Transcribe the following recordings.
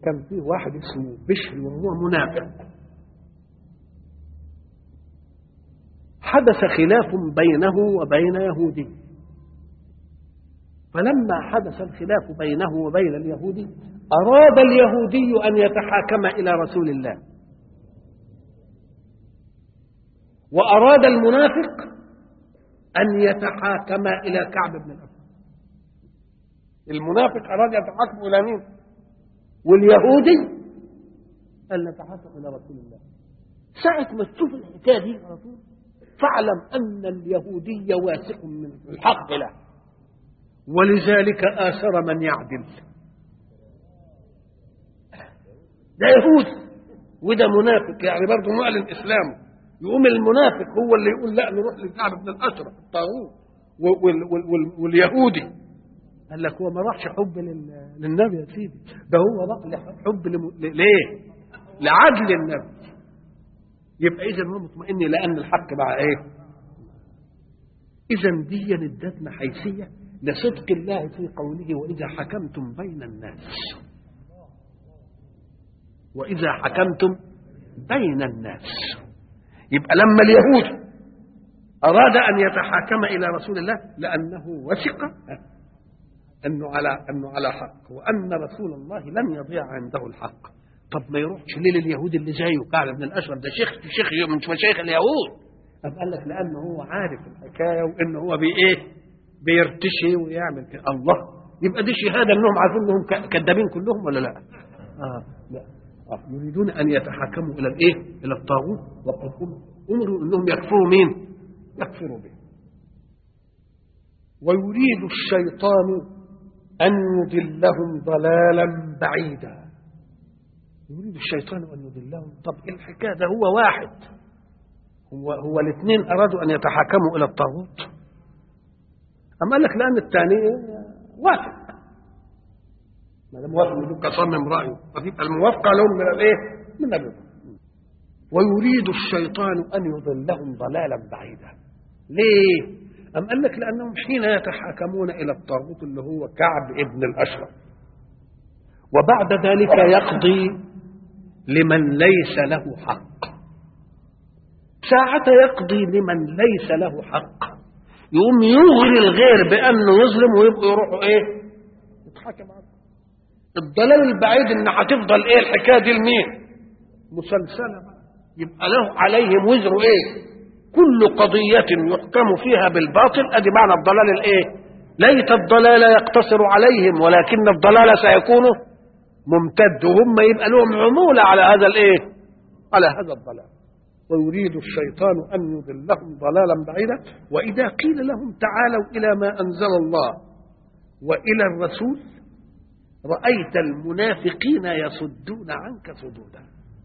كان فيه واحد اسمه بشر وهو منافق حدث خلاف بينه وبين يهودي فلما حدث الخلاف بينه وبين اليهودي أراد اليهودي أن يتحاكم إلى رسول الله وأراد المنافق أن يتحاكم إلى كعب بن الأسد المنافق أراد يتحاكم إلى مين؟ واليهودي قال نتحاكم إلى رسول الله ساعة ما تشوف الحكاية دي على طول فاعلم أن اليهودي واثق من الحق له ولذلك آثر من يعدل ده يهودي وده منافق يعني برضه معلن إسلامه يقوم المنافق هو اللي يقول لا نروح لكعب بن الأشرف الطاغوت وال وال وال واليهودي قال لك هو ما راحش حب لل- للنبي يا سيدي ده هو راح حب لم... ل- ليه؟ لعدل النبي يبقى اذا هو مطمئن لان الحق مع ايه؟ اذا دي ادتنا حيثيه لصدق الله في قوله واذا حكمتم بين الناس واذا حكمتم بين الناس يبقى لما اليهود اراد ان يتحاكم الى رسول الله لانه وثق انه على انه على حق وان رسول الله لن يضيع عنده الحق طب ما يروحش ليه لليهود اللي زيه كعب بن الاشرف ده شيخ شيخ من مشايخ اليهود أم قال لك لانه هو عارف الحكايه وان هو بايه بيرتشي ويعمل كده الله يبقى دي شهاده انهم عارفين انهم ك- كذابين كلهم ولا لا؟ اه لا آه. يريدون ان يتحاكموا الى الايه؟ الى الطاغوت وقد امروا انهم يكفروا مين؟ يكفروا به ويريد الشيطان أن يضلهم ضلالا بعيدا يريد الشيطان أن يضلهم طب إيه الحكاية ده هو واحد هو هو الاثنين أرادوا أن يتحاكموا إلى الطاغوت أما قال لك لأن الثاني وافق ما دام وافق يبقى صمم رأيه فيبقى الموافقة لهم من الإيه؟ من الرضا ويريد الشيطان أن يضلهم ضلالا بعيدا ليه؟ أم قال لك لأنهم حين يتحاكمون إلى الطاغوت اللي هو كعب ابن الأشرف وبعد ذلك يقضي لمن ليس له حق ساعة يقضي لمن ليس له حق يقوم يغري الغير بأنه يظلم ويبقوا يروحوا إيه؟ يتحاكم عنه الضلال البعيد إن هتفضل إيه الحكاية دي لمين؟ مسلسلة بقى يبقى له عليهم وزر إيه؟ كل قضية يحكم فيها بالباطل ادي معنى الضلال الايه؟ ليت الضلال يقتصر عليهم ولكن الضلال سيكون ممتد وهم يبقى لهم عمولة على هذا الايه؟ على هذا الضلال ويريد الشيطان ان يضلهم ضلالا بعيدا واذا قيل لهم تعالوا الى ما انزل الله والى الرسول رايت المنافقين يصدون عنك صدودا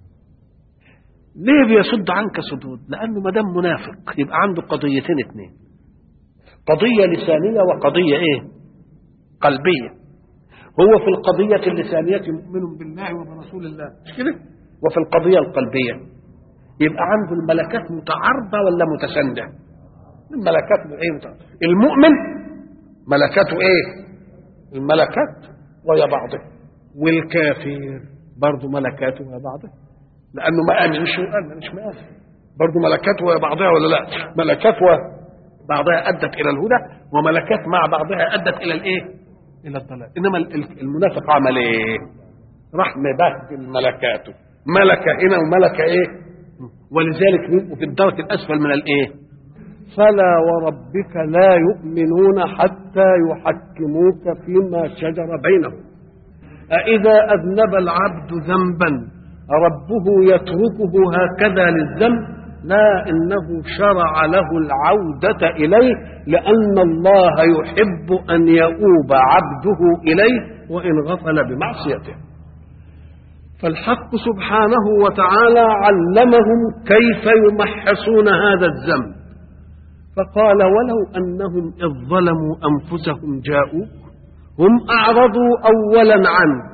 ليه بيصد عنك صدود لانه ما دام منافق يبقى عنده قضيتين اثنين قضيه لسانيه وقضيه ايه قلبيه هو في القضيه اللسانيه مؤمن بالله وبرسول الله مش كده وفي القضيه القلبيه يبقى عنده الملكات متعارضه ولا متسانده الملكات ايه متعارضة. المؤمن ملكاته ايه الملكات ويا بعضها والكافر برضه ملكاته ويا بعضها لانه ما امنش وقال مش مآمن برضه ملكات وبعضها ولا لا ملكات وبعضها ادت الى الهدى وملكات مع بعضها ادت الى الايه الى الضلال انما المنافق عمل ايه راح مبهدل ملكاته ملكه هنا وملكه ايه ولذلك يبقوا في الدرك الاسفل من الايه فلا وربك لا يؤمنون حتى يحكموك فيما شجر بينهم أإذا أذنب العبد ذنبا ربه يتركه هكذا للذنب لا انه شرع له العوده اليه لان الله يحب ان يؤوب عبده اليه وان غفل بمعصيته فالحق سبحانه وتعالى علمهم كيف يمحصون هذا الذنب فقال ولو انهم اذ ظلموا انفسهم جاءوك هم اعرضوا اولا عنك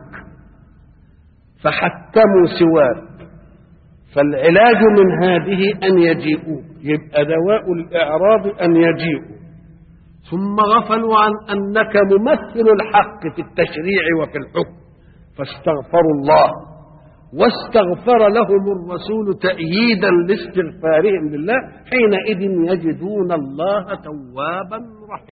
فحكموا سواك فالعلاج من هذه أن يجيئوا يبقى دواء الإعراض أن يجيئوا ثم غفلوا عن أنك ممثل الحق في التشريع وفي الحكم فاستغفروا الله واستغفر لهم الرسول تأييدا لاستغفارهم لله حينئذ يجدون الله توابا رحيما